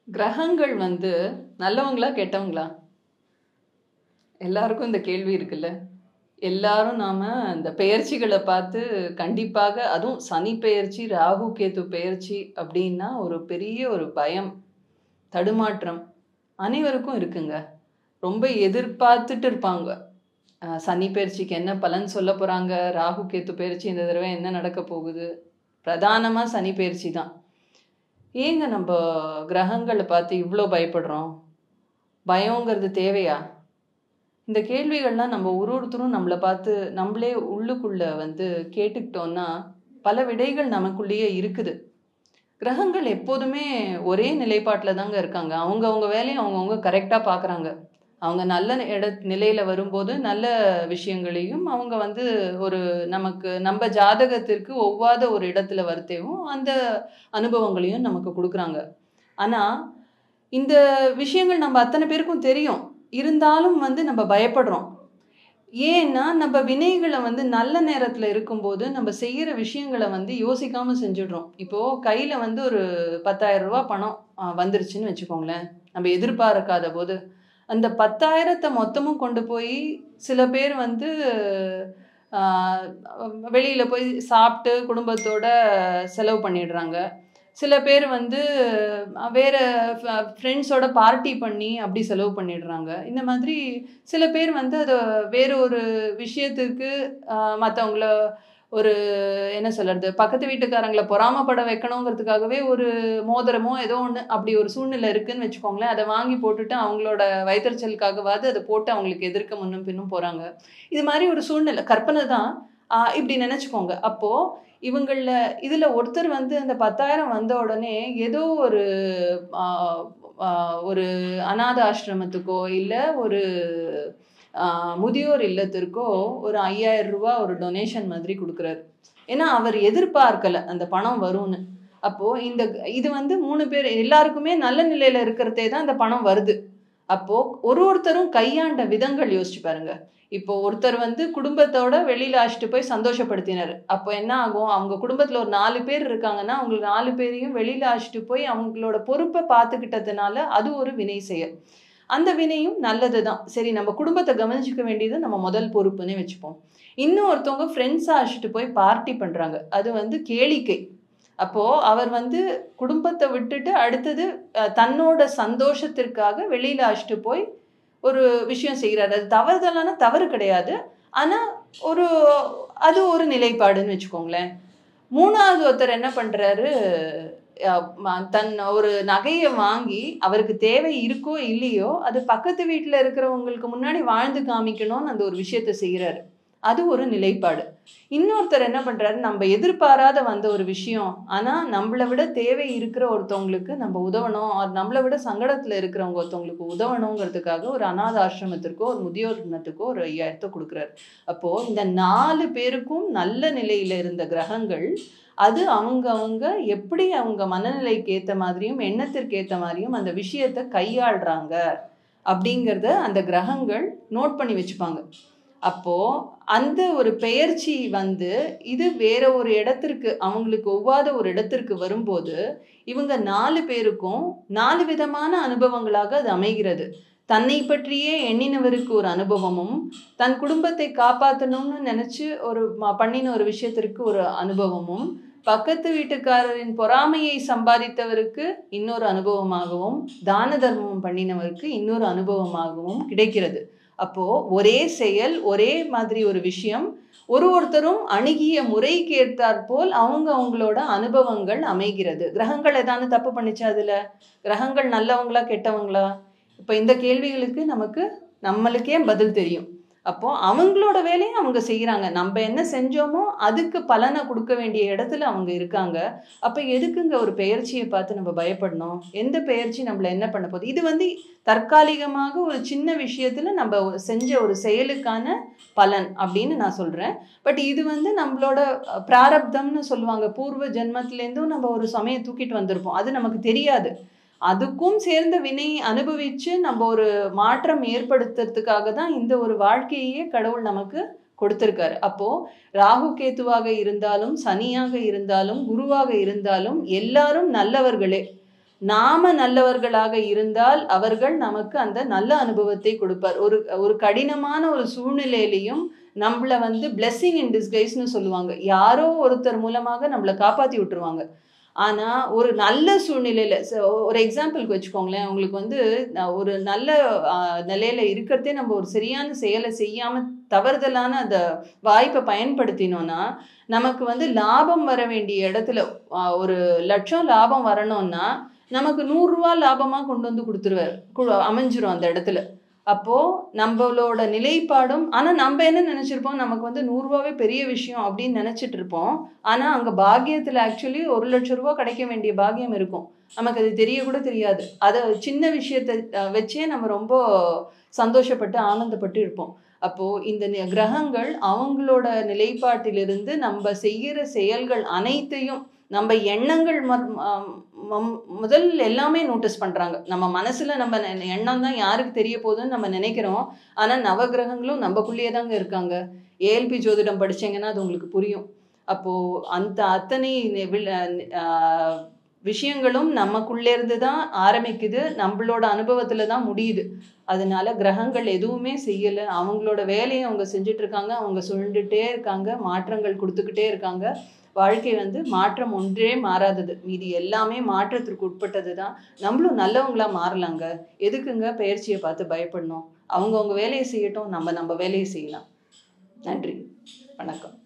கிரகங்கள் வந்து நல்லவங்களா கெட்டவங்களா எல்லாருக்கும் இந்த கேள்வி இருக்குல்ல எல்லாரும் நாம இந்த பெயர்ச்சிகளை பார்த்து கண்டிப்பாக அதுவும் சனி பெயர்ச்சி ராகு கேது பெயர்ச்சி அப்படின்னா ஒரு பெரிய ஒரு பயம் தடுமாற்றம் அனைவருக்கும் இருக்குங்க ரொம்ப எதிர்பார்த்துட்டு இருப்பாங்க அஹ் சனி பெயர்ச்சிக்கு என்ன பலன் சொல்ல போறாங்க ராகு கேத்து பெயர்ச்சி இந்த தடவை என்ன நடக்க போகுது பிரதானமா சனி பெயர்ச்சி தான் ஏங்க நம்ம கிரகங்களை பார்த்து இவ்வளோ பயப்படுறோம் பயங்கிறது தேவையா இந்த கேள்விகள்லாம் நம்ம ஒரு ஒருத்தரும் நம்மளை பார்த்து நம்மளே உள்ளுக்குள்ள வந்து கேட்டுக்கிட்டோம்னா பல விடைகள் நமக்குள்ளேயே இருக்குது கிரகங்கள் எப்போதுமே ஒரே நிலைப்பாட்டில் தாங்க இருக்காங்க அவங்கவுங்க வேலையை அவங்கவுங்க கரெக்டாக பார்க்குறாங்க அவங்க நல்ல இட நிலையில வரும்போது நல்ல விஷயங்களையும் அவங்க வந்து ஒரு நமக்கு நம்ம ஜாதகத்திற்கு ஒவ்வாத ஒரு இடத்துல வருத்தேவும் அந்த அனுபவங்களையும் நமக்கு கொடுக்குறாங்க ஆனா இந்த விஷயங்கள் நம்ம அத்தனை பேருக்கும் தெரியும் இருந்தாலும் வந்து நம்ம பயப்படுறோம் ஏன்னா நம்ம வினைகளை வந்து நல்ல நேரத்துல இருக்கும்போது நம்ம செய்யற விஷயங்களை வந்து யோசிக்காம செஞ்சிடுறோம் இப்போ கையில வந்து ஒரு பத்தாயிரம் ரூபாய் பணம் ஆ, வந்துருச்சுன்னு வச்சுக்கோங்களேன் நம்ம எதிர்பார்க்காத போது அந்த பத்தாயிரத்தை மொத்தமும் கொண்டு போய் சில பேர் வந்து ஆஹ், வெளியில போய் சாப்பிட்டு குடும்பத்தோட செலவு பண்ணிடுறாங்க சில பேர் வந்து அஹ், வேற ஃப்ரெண்ட்ஸோட பார்ட்டி பண்ணி அப்படி செலவு பண்ணிடுறாங்க இந்த மாதிரி சில பேர் வந்து அதை வேற ஒரு விஷயத்துக்கு மற்றவங்கள ஒரு என்ன சொல்றது பக்கத்து வீட்டுக்காரங்களை பொறாமப்பட வைக்கணுங்கிறதுக்காகவே ஒரு மோதிரமோ ஏதோ ஒன்று அப்படி ஒரு சூழ்நிலை இருக்குன்னு வச்சுக்கோங்களேன் அதை வாங்கி போட்டுட்டு அவங்களோட வயிற்றுச்சலுக்காகவாது அதை போட்டு அவங்களுக்கு எதிர்க்க முன்னும் பின்னும் போறாங்க இது மாதிரி ஒரு சூழ்நிலை கற்பனை தான் ஆஹ் இப்படி நினைச்சுக்கோங்க அப்போ இவங்கள இதுல ஒருத்தர் வந்து அந்த பத்தாயிரம் வந்த உடனே ஏதோ ஒரு ஆஹ் ஆஹ் ஒரு அநாத ஆசிரமத்துக்கோ இல்ல ஒரு ஆஹ் முதியோர் இல்லத்திற்கோ ஒரு ஐயாயிரம் ரூபாய் ஒரு டொனேஷன் மாதிரி கொடுக்குறாரு ஏன்னா அவர் எதிர்பார்க்கல அந்த பணம் வரும்னு அப்போ இந்த இது வந்து மூணு பேர் எல்லாருக்குமே நல்ல நிலையில இருக்கிறதே தான் இந்த பணம் வருது அப்போ ஒரு ஒருத்தரும் கையாண்ட விதங்கள் யோசிச்சு பாருங்க இப்போ ஒருத்தர் வந்து குடும்பத்தோட வெளியில அழைச்சிட்டு போய் சந்தோஷப்படுத்தினார் அப்போ என்ன ஆகும் அவங்க குடும்பத்துல ஒரு நாலு பேர் இருக்காங்கன்னா அவங்க நாலு பேரையும் வெளியில அழைச்சிட்டு போய் அவங்களோட பொறுப்பை பார்த்துக்கிட்டதுனால அது ஒரு வினை செயல் அந்த வினையும் நல்லது தான் சரி நம்ம குடும்பத்தை கவனிச்சுக்க வேண்டியது நம்ம முதல் பொறுப்புன்னே வச்சுப்போம் இன்னும் ஒருத்தவங்க ஃப்ரெண்ட்ஸாக அழைச்சிட்டு போய் பார்ட்டி பண்றாங்க அது வந்து கேளிக்கை அப்போ அவர் வந்து குடும்பத்தை விட்டுட்டு அடுத்தது அஹ், தன்னோட சந்தோஷத்திற்காக வெளியில அழைச்சிட்டு போய் ஒரு விஷயம் செய்கிறாரு அது தவறுதலான தவறு கிடையாது ஆனா ஒரு அது ஒரு நிலைப்பாடுன்னு வச்சுக்கோங்களேன் மூணாவது ஒருத்தர் என்ன பண்றாரு அஹ், ம- தன் ஒரு நகையை வாங்கி அவருக்கு தேவை இருக்கோ இல்லையோ அது பக்கத்து வீட்டில் இருக்கிறவங்களுக்கு முன்னாடி வாழ்ந்து காமிக்கணும்னு அந்த ஒரு விஷயத்த செய்கிறாரு அது ஒரு நிலைப்பாடு இன்னொருத்தர் என்ன பண்றாரு நம்ம எதிர்பாராத வந்த ஒரு விஷயம் ஆனா நம்மளை விட தேவை இருக்கிற ஒருத்தவங்களுக்கு நம்ம உதவணும் or நம்மளை விட சங்கடத்துல இருக்கிறவங்க ஒருத்தவங்களுக்கு உதவணுங்கிறதுக்காக ஒரு அநாத ஆசிரமத்திற்கோ ஒரு முதியோர் இல்லத்துக்கோ ஒரு ஐயாயிரத்தை கொடுக்குறாரு அப்போ இந்த நாலு பேருக்கும் நல்ல நிலையில இருந்த கிரகங்கள் அது அவங்க அவங்க எப்படி அவங்க மனநிலைக்கு ஏத்த மாதிரியும் எண்ணத்திற்கு ஏத்த மாதிரியும் அந்த விஷயத்தை கையாளுறாங்க அப்படிங்கிறத அந்த கிரகங்கள் நோட் பண்ணி வச்சுப்பாங்க அப்போ அந்த ஒரு பெயர்ச்சி வந்து இது வேற ஒரு இடத்திற்கு அவங்களுக்கு ஒவ்வாத ஒரு இடத்திற்கு வரும்போது இவங்க நாலு பேருக்கும் நாலு விதமான அனுபவங்களாக அது அமைகிறது தன்னை பற்றியே எண்ணினவருக்கு ஒரு அனுபவமும் தன் குடும்பத்தை காப்பாற்றணும்னு நினைச்சு ஒரு ம- பண்ணின ஒரு விஷயத்திற்கு ஒரு அனுபவமும் பக்கத்து வீட்டுக்காரரின் பொறாமையை சம்பாதித்தவருக்கு இன்னொரு அனுபவமாகவும் தான தர்மம் பண்ணினவருக்கு இன்னொரு அனுபவமாகவும் கிடைக்கிறது அப்போ ஒரே செயல் ஒரே மாதிரி ஒரு விஷயம் ஒரு ஒருத்தரும் அணுகிய முறைக்கு ஏற்றாற் போல் அவங்க அவங்களோட அனுபவங்கள் அமைகிறது கிரகங்கள் ஏதானு தப்பு பண்ணிச்சா அதுல கிரகங்கள் நல்லவங்களா கெட்டவங்களா இப்ப இந்த கேள்விகளுக்கு நமக்கு நம்மளுக்கே பதில் தெரியும் அப்போ அவங்களோட வேலையை அவங்க செய்யறாங்க நம்ம என்ன செஞ்சோமோ அதுக்கு பலனை கொடுக்க வேண்டிய இடத்துல அவங்க இருக்காங்க அப்ப எதுக்குங்க ஒரு பெயர்ச்சியை பார்த்து நம்ம பயப்படணும் எந்த பெயர்ச்சி நம்மள என்ன பண்ண போகுது இது வந்து தற்காலிகமாக ஒரு சின்ன விஷயத்துல நம்ம ஒரு செஞ்ச ஒரு செயலுக்கான பலன் அப்படின்னு நான் சொல்றேன் பட் இது வந்து நம்மளோட அஹ், பிராரப்தம்னு சொல்லுவாங்க பூர்வ ஜென்மத்திலேருந்தும் நம்ம ஒரு சமயம் தூக்கிட்டு வந்திருப்போம் அது நமக்கு தெரியாது அதுக்கும் சேர்ந்த வினை அனுபவிச்சு நம்ம ஒரு மாற்றம் ஏற்படுத்துறதுக்காக தான் இந்த ஒரு வாழ்க்கையே கடவுள் நமக்கு கொடுத்திருக்காரு அப்போ ராகு கேத்துவாக இருந்தாலும் சனியாக இருந்தாலும் குருவாக இருந்தாலும் எல்லாரும் நல்லவர்களே நாம நல்லவர்களாக இருந்தால் அவர்கள் நமக்கு அந்த நல்ல அனுபவத்தை கொடுப்பார் ஒரு ஒரு கடினமான ஒரு சூழ்நிலையிலையும் நம்மள வந்து பிளெஸ்ஸிங் இன் டிஸ்கைஸ்னு சொல்லுவாங்க யாரோ ஒருத்தர் மூலமாக நம்மளை காப்பாத்தி விட்டுருவாங்க ஆனா ஒரு நல்ல சூழ்நிலையில ச- ஒரு எக்ஸாம்பிளுக்கு வச்சுக்கோங்களேன் உங்களுக்கு வந்து நான் ஒரு நல்ல ஆஹ், நிலையில இருக்கிறதே நம்ம ஒரு சரியான செயலை செய்யாம தவறுதலான அந்த வாய்ப்பை பயன்படுத்தினோம்னா நமக்கு வந்து லாபம் வர வேண்டிய இடத்துல ஆஹ், ஒரு லட்சம் லாபம் வரணும்னா நமக்கு நூறுரூவா லாபமா கொண்டு வந்து கொடுத்துருவார் கு- அமைஞ்சிரும் அந்த இடத்துல அப்போ நம்மளோட நிலைப்பாடும் ஆனா நம்ம என்ன நினைச்சிருப்போம் நமக்கு வந்து நூறுரூவாவே பெரிய விஷயம் அப்படின்னு நினைச்சிட்டு இருப்போம் ஆனா அங்க பாக்கியத்துல ஆக்சுவலி ஒரு லட்சம் ரூபாய் கிடைக்க வேண்டிய பாக்கியம் இருக்கும் நமக்கு அது தெரிய கூட தெரியாது அதை சின்ன விஷயத்தை அஹ், வச்சே நம்ம ரொம்ப சந்தோஷப்பட்டு ஆனந்தப்பட்டு இருப்போம் அப்போ இந்த நி- கிரகங்கள் அவங்களோட நிலைப்பாட்டிலிருந்து நம்ம செய்யற செயல்கள் அனைத்தையும் நம்ம எண்ணங்கள் மர்- ஆம், மம்- முதல் எல்லாமே நோட்டீஸ் பண்றாங்க நம்ம மனசுல நம்ம நெ- எண்ணம் தான் யாருக்கு தெரிய போகுதுன்னு நம்ம நினைக்கிறோம் ஆனா நவகிரகங்களும் நம்மக்குள்ளேயே தாங்க இருக்காங்க ஏஎல்பி ஜோதிடம் படிச்சீங்கன்னா அது உங்களுக்கு புரியும் அப்போ அந்த அத்தனை நி- வில்- ஆஹ் விஷயங்களும் நமக்குள்ளே இருந்து தான் ஆரம்பிக்குது நம்மளோட அனுபவத்துல தான் முடியுது அதனால கிரகங்கள் எதுவுமே செய்யல அவங்களோட வேலையை அவங்க செஞ்சுட்டு இருக்காங்க அவங்க சுழண்டுட்டே இருக்காங்க மாற்றங்கள் கொடுத்துக்கிட்டே இருக்காங்க வாழ்க்கை வந்து மாற்றம் ஒன்றே மாறாதது மீதி எல்லாமே மாற்றத்திற்கு உட்பட்டது தான் நம்மளும் நல்லவங்களா மாறலாங்க எதுக்குங்க பயிற்சியை பார்த்து பயப்படணும் அவங்கவங்க வேலையை செய்யட்டும் நம்ம நம்ம வேலையை செய்யலாம் நன்றி வணக்கம்